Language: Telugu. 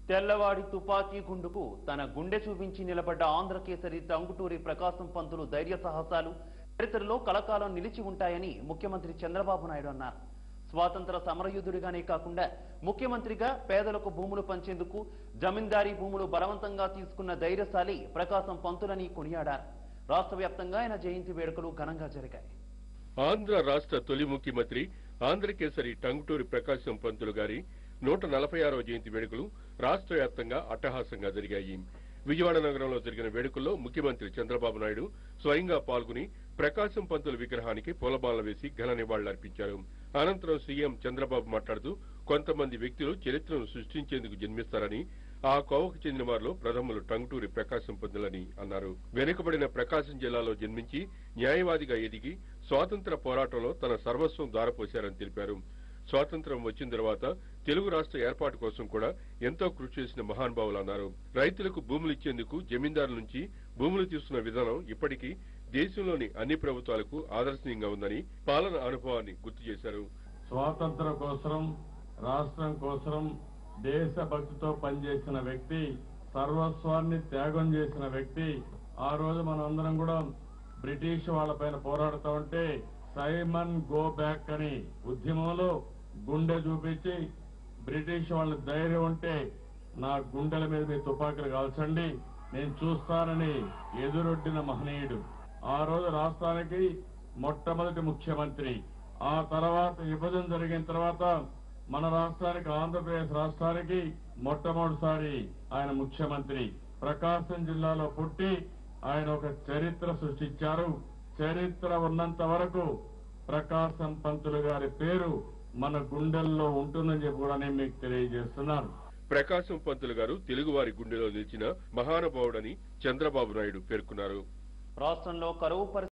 తెల్లవాడి తుపాకీ గుండుకు తన గుండె చూపించి నిలబడ్డ ఆంధ్రకేసరి టంగుటూరి ప్రకాశం పంతులు ధైర్య సాహసాలు చరిత్రలో కలకాలం నిలిచి ఉంటాయని ముఖ్యమంత్రి చంద్రబాబు నాయుడు అన్నారు స్వాతంత్ర సమరయుధుడిగానే కాకుండా ముఖ్యమంత్రిగా పేదలకు భూములు పంచేందుకు జమీందారీ భూములు బలవంతంగా తీసుకున్న ధైర్యశాలి ప్రకాశం పంతులని కొనియాడారు రాష్ట్ర వ్యాప్తంగా ఆయన జయంతి వేడుకలు ఘనంగా జరిగాయి ఆంధ్ర రాష్ట్ర తొలి ముఖ్యమంత్రి ఆంధ్రకేసరి టంగుటూరి ప్రకాశం పంతులు గారి నూట నలభై ఆరవ జయంతి వేడుకలు రాష్ట్ర వ్యాప్తంగా అట్టహాసంగా జరిగాయి విజయవాడ నగరంలో జరిగిన వేడుకల్లో ముఖ్యమంత్రి చంద్రబాబు నాయుడు స్వయంగా పాల్గొని ప్రకాశం పంతుల విగ్రహానికి పూలమాలలు వేసి ఘన నివాళులర్పించారు అనంతరం సీఎం చంద్రబాబు మాట్లాడుతూ కొంతమంది వ్యక్తులు చరిత్రను సృష్టించేందుకు జన్మిస్తారని ఆ కోవకు చెందిన వారిలో ప్రథములు టంగుటూరి ప్రకాశం పంతులని అన్నారు వెనుకబడిన ప్రకాశం జిల్లాలో జన్మించి న్యాయవాదిగా ఎదిగి స్వాతంత్ర పోరాటంలో తన సర్వస్వం దారపోశారని తెలిపారు స్వాతంత్రం వచ్చిన తర్వాత తెలుగు రాష్ట్ర ఏర్పాటు కోసం కూడా ఎంతో కృషి చేసిన మహానుభావులు అన్నారు రైతులకు భూములు ఇచ్చేందుకు జమీందారుల నుంచి భూములు తీసుకున్న విధానం ఇప్పటికీ దేశంలోని అన్ని ప్రభుత్వాలకు ఆదర్శనీయంగా ఉందని పాలన అనుభవాన్ని గుర్తు చేశారు స్వాతంత్రం కోసం రాష్ట్రం కోసం దేశభక్తితో పనిచేసిన వ్యక్తి సర్వస్వాన్ని త్యాగం చేసిన వ్యక్తి ఆ రోజు మనం అందరం కూడా బ్రిటిష్ వాళ్ళపైన పోరాడుతూ ఉంటే సైమన్ గో బ్యాక్ అని ఉద్యమంలో గుండె చూపించి బ్రిటిష్ వాళ్ళ ధైర్యం ఉంటే నా గుండెల మీద మీ తుపాకులు కాల్చండి నేను చూస్తానని ఎదురొడ్డిన మహనీయుడు ఆ రోజు రాష్ట్రానికి మొట్టమొదటి ముఖ్యమంత్రి ఆ తర్వాత విభజన జరిగిన తర్వాత మన రాష్ట్రానికి ఆంధ్రప్రదేశ్ రాష్ట్రానికి మొట్టమొదటిసారి ఆయన ముఖ్యమంత్రి ప్రకాశం జిల్లాలో పుట్టి ఆయన ఒక చరిత్ర సృష్టించారు చరిత్ర ఉన్నంత వరకు ప్రకాశం పంతులు గారి పేరు మన గుండెల్లో ఉంటుందని చెప్పి కూడా నేను మీకు తెలియజేస్తున్నాను ప్రకాశం పంతులు గారు తెలుగువారి గుండెలో నిలిచిన మహానుభావుడని చంద్రబాబు నాయుడు పేర్కొన్నారు రాష్ట్రంలో కరువు పరిస్థితి